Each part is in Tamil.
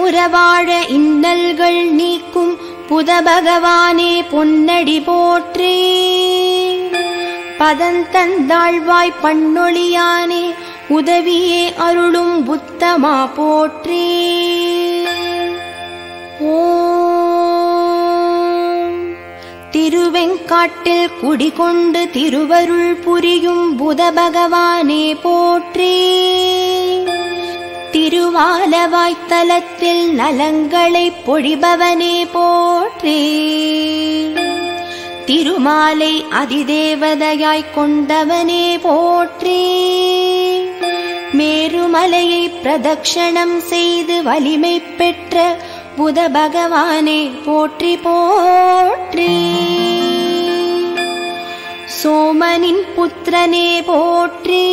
இன்பமுற வாழ இன்னல்கள் நீக்கும் புத பகவானே பொன்னடி போற்றே பதந்தந்தாழ்வாய் பண்ணொழியானே உதவியே அருளும் புத்தமா போற்றே ஓம் திருவெங்காட்டில் குடிகொண்டு திருவருள் புரியும் புத பகவானே போற்றே திருவாலவாய்த்தலத்தில் நலங்களை பொழிபவனே போற்றே திருமாலை அதிதேவதையாய்க் கொண்டவனே போற்றே மேருமலையை பிரதக்ஷணம் செய்து வலிமை பெற்ற புத பகவானே போற்றி போற்றி சோமனின் புத்திரனே போற்றி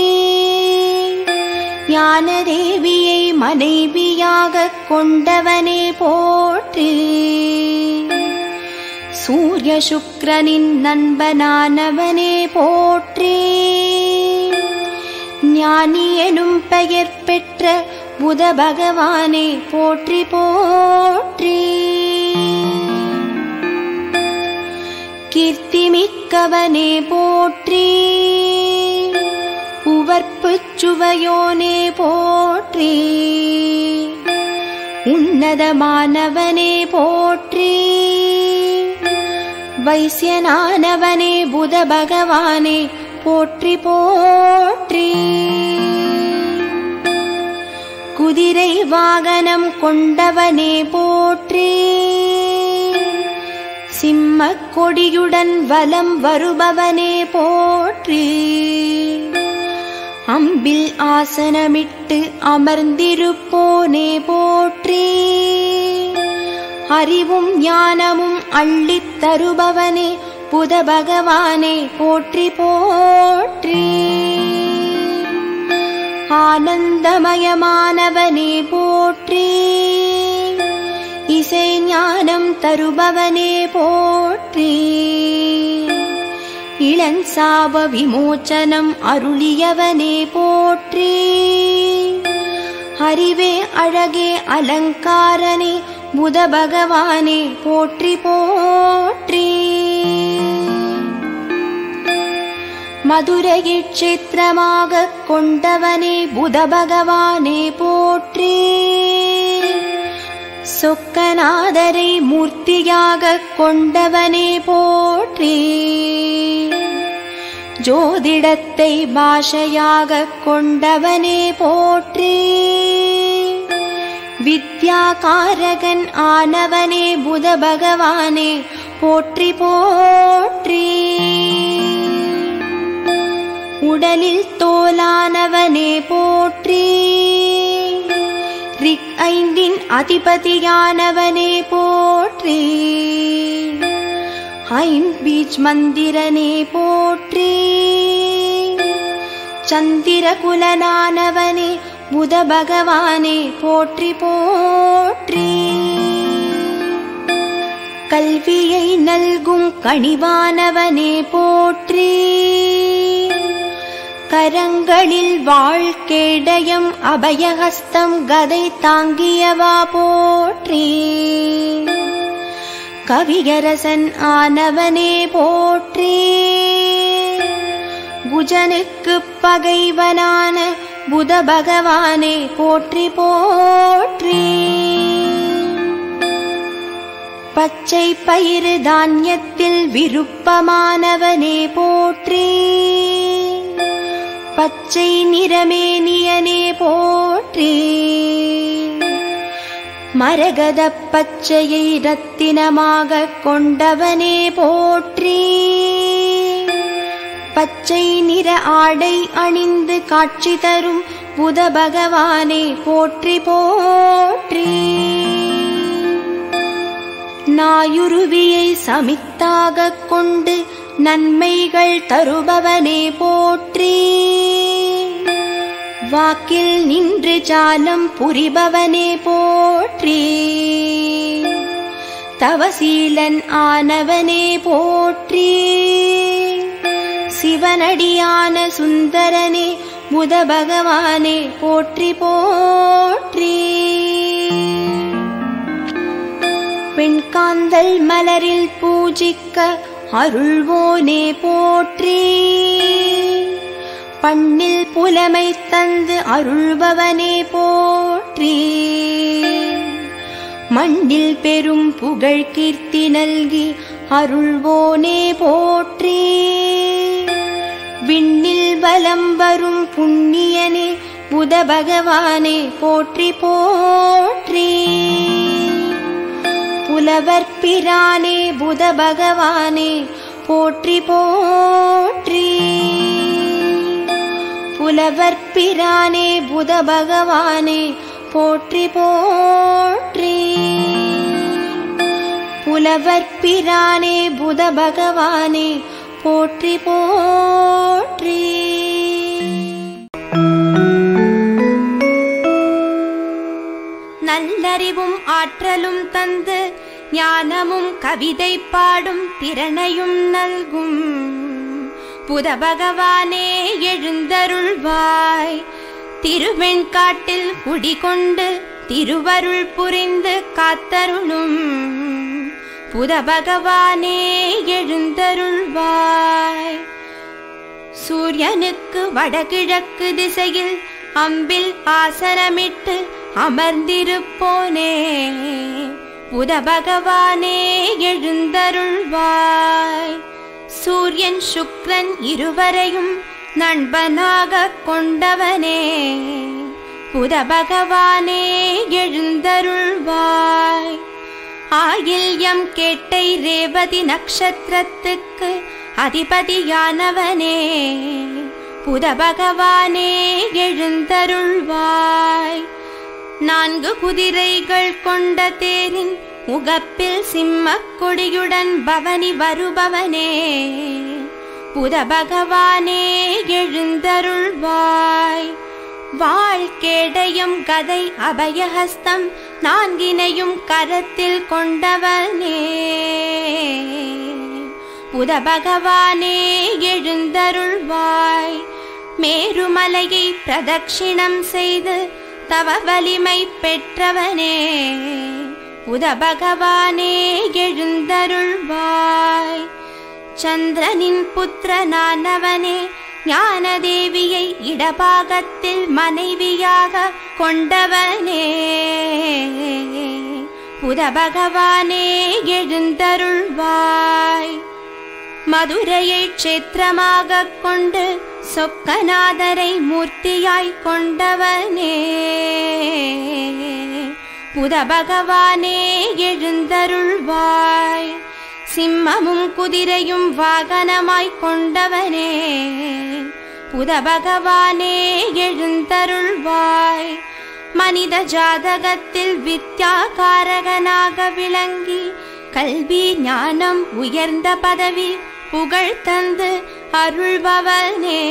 ஞானதேவியை மனைவியாகக் கொண்டவனே போற்றி சூரிய சுக்கிரனின் நண்பனானவனே போற்றி ஞானி எனும் பெயர் பெற்ற புத பகவானே போற்றி போற்றி கீர்த்திமிக்கவனே போற்றி உவர்ப்புச் சுவையோனே போற்றி உன்னதமானவனே போற்றி வைசியனானவனே புத பகவானே போற்றி போற்றி குதிரை வாகனம் கொண்டவனே போற்றி சிம்மக் கொடியுடன் வலம் வருபவனே போற்றி அம்பில் ஆசனமிட்டு அமர்ந்திருப்போனே போற்றி அறிவும் ஞானமும் அள்ளித் தருபவனே புத பகவானே போற்றி போற்றி ஆனந்தமயமானவனே போற்றி இசை ஞானம் தருபவனே போற்றி இளஞ்சாப விமோச்சனம் அருளியவனே போற்றி அறிவே அழகே அலங்காரனே புத பகவானே போற்றி போற்றி மதுரையை க்ஷேத்திரமாகக் கொண்டவனே புத பகவானே போற்றி சொக்கநாதரை மூர்த்தியாகக் கொண்டவனே போற்றி ஜோதிடத்தை பாஷையாகக் கொண்டவனே போற்றி வித்யாகாரகன் ஆனவனே புத பகவானே போற்றி போற்றி உடலில் தோலானவனே போற்றி ரிக் ஐந்தின் அதிபதியானவனே போற்றி ஐம்பீச் மந்திரனே போற்றி சந்திரகுலனானவனே புத பகவானே போற்றி போற்றி கல்வியை நல்கும் கனிவானவனே போற்றி கரங்களில் வாழ்க்கேடயம் அபயஹஸ்தம் கதை தாங்கியவா போற்றி கவியரசன் ஆனவனே போற்றி குஜனுக்கு பகைவனான புத பகவானே போற்றி போற்றி பச்சை பயிறு தானியத்தில் விருப்பமானவனே போற்றி பச்சை நிறமேனியனே போற்றி மரகத பச்சையை ரத்தினமாகக் கொண்டவனே போற்றி பச்சை நிற ஆடை அணிந்து காட்சி தரும் புத பகவானே போற்றி போற்றி நாயுருவியை சமித்தாகக் கொண்டு நன்மைகள் தருபவனே போற்றி வாக்கில் நின்று ஜாலம் புரிபவனே போற்றி தவசீலன் ஆனவனே போற்றி சிவனடியான சுந்தரனே புத பகவானே போற்றி போற்றி வெண்காந்தல் மலரில் பூஜிக்க அருள்வோனே போற்றி பண்ணில் புலமை தந்து அருள்பவனே போற்றி மண்ணில் பெரும் புகழ் கீர்த்தி நல்கி அருள்வோனே போற்றி விண்ணில் வலம் வரும் புண்ணியனே புத பகவானே போற்றி போற்றி புலவர் பிரானே புத பகவானே போற்றி போற்றி புலவர் பிரானே புத பகவானே போற்றி போற்றி புலவர் பிரானே புத பகவானே போற்றி போற்றி நல்லறிவும் ஆற்றலும் தந்து ஞானமும் கவிதை பாடும் திறனையும் நல்கும் புத பகவானே எழுந்தருள்வாய் திருவெண்காட்டில் குடிகொண்டு திருவருள் புரிந்து காத்தருளும் புத பகவானே எழுந்தருள்வாய் சூரியனுக்கு வடகிழக்கு திசையில் அம்பில் ஆசனமிட்டு அமர்ந்திருப்போனே புத பகவானே எழுந்தருள்வாய் சூரியன் சுக்ரன் இருவரையும் நண்பனாக கொண்டவனே புத பகவானே எழுந்தருள்வாய் ஆயில்யம் கேட்டை ரேவதி நட்சத்திரத்துக்கு அதிபதியானவனே புத பகவானே எழுந்தருள்வாய் நான்கு குதிரைகள் கொண்ட தேரின் முகப்பில் சிம்மக் கொடியுடன் பவனி வருபவனே புத பகவானே எழுந்தருள்வாய் வாழ்கேடயம் கதை அபயஹஸ்தம் நான்கினையும் கரத்தில் கொண்டவனே புத பகவானே எழுந்தருள்வாய் மேருமலையை பிரதட்சிணம் செய்து தவ வலிமை பெற்றவனே புத பகவானே எழுந்தருள்வாய் சந்திரனின் புத்திரனானவனே ஞானதேவியை இடபாகத்தில் மனைவியாக கொண்டவனே புத பகவானே எழுந்தருள்வாய் மதுரையை க்ஷேத்திரமாக கொண்டு சொக்கநாதரை மூர்த்தியாய் கொண்டவனே புத பகவானே எழுந்தருள்வாய் சிம்மமும் குதிரையும் வாகனமாய் கொண்டவனே புத பகவானே எழுந்தருள்வாய் மனித ஜாதகத்தில் வித்யாகாரகனாக விளங்கி கல்வி ஞானம் உயர்ந்த பதவி புகழ் தந்து அருள்பவனே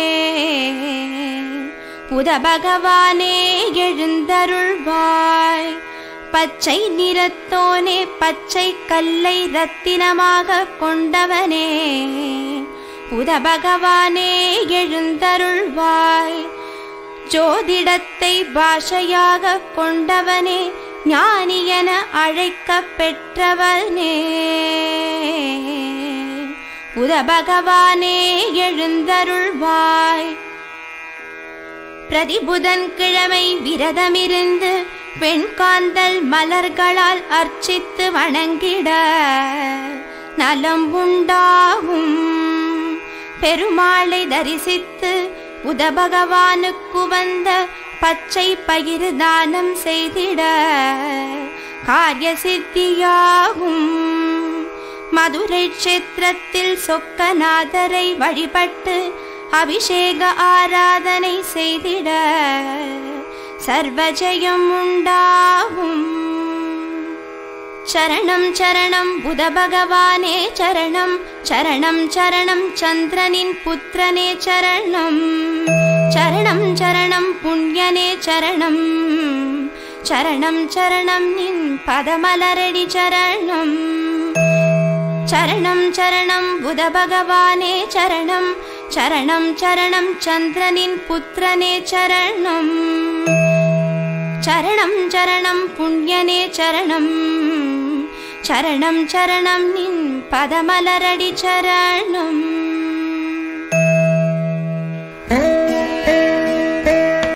புத பகவானே எழுந்தருள்வாய் பச்சை நிறத்தோனே பச்சை கல்லை ரத்தினமாக கொண்டவனே புத பகவானே எழுந்தருள்வாய் ஜோதிடத்தை பாஷையாக கொண்டவனே ஞானி என அழைக்கப் பெற்றவனே புத பகவானே எழுந்தருள்வாய் பிரதிபுதன் கிழமை விரதமிருந்து வெண்காந்தல் மலர்களால் அர்ச்சித்து வணங்கிட நலம் உண்டாகும் பெருமாளை தரிசித்து புத பகவானுக்கு வந்த பச்சை பயிர் தானம் செய்திட காரிய சித்தியாகும் மதுரை க்ஷேத்திரத்தில் சொக்கநாதரை வழிபட்டு அபிஷேக ஆராதனை செய்திட சர்வஜயம் உண்டாகும் சரணம் சரணம் புத பகவானே சரணம் சரணம் சரணம் சந்திரனின் புத்திரனே சரணம் சரணம் சரணம் புண்ணியனே சரணம் சரணம் சரணம் நின் பதமலரடி சரணம் சரணம் சரணம் புத பகவானே சரணம் சரணம் சரணம் சந்திரனின் புத்திரனே சரணம் சரணம் சரணம் புண்ணியனே சரணம் சரணம் சரணம் நின் பதமலரடி சரணம்